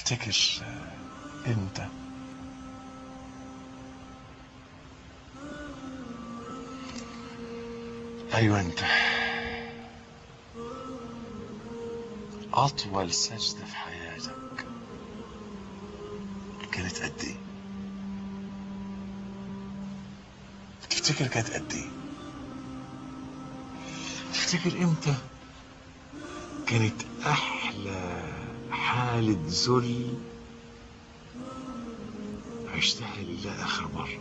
تفتكر آه، امتى ايوه انت اطول سجدة في حياتك كانت قد ايه تفتكر كانت قد ايه تفتكر امتى كانت احلى حالة ذل عشتها لله اخر مرة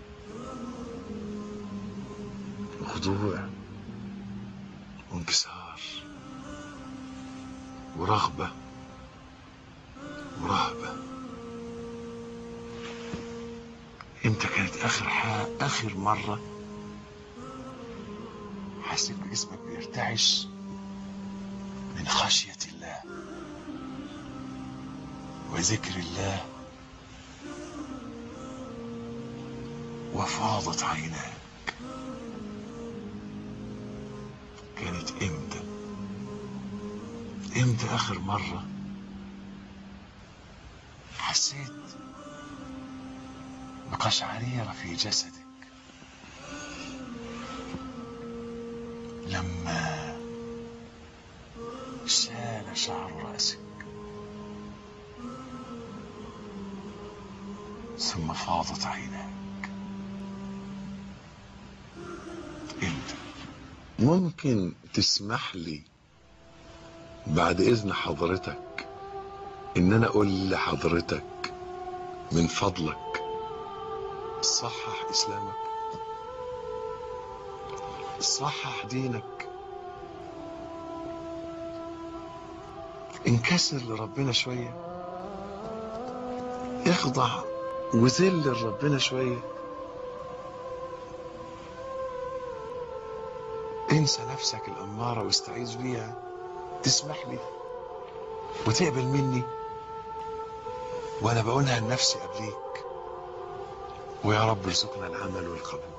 خضوع وانكسار ورغبة ورهبة امتى كانت اخر حا... اخر مرة حسيت بجسمك بيرتعش من خشية الله وذكر الله وفاضت عيناك كانت امتى امتى اخر مرة حسيت بقشعريرة في جسدك لما سال شعر رأسك ثم فاضت عيناك امتى ممكن تسمح لي بعد اذن حضرتك ان انا اقول لحضرتك من فضلك صحح اسلامك صحح دينك انكسر لربنا شوية اخضع وذل لربنا شوية انسى نفسك الأمارة واستعيذ بيها تسمح لي وتقبل مني وانا بقولها لنفسي قبليك ويا رب ارزقنا العمل والقبول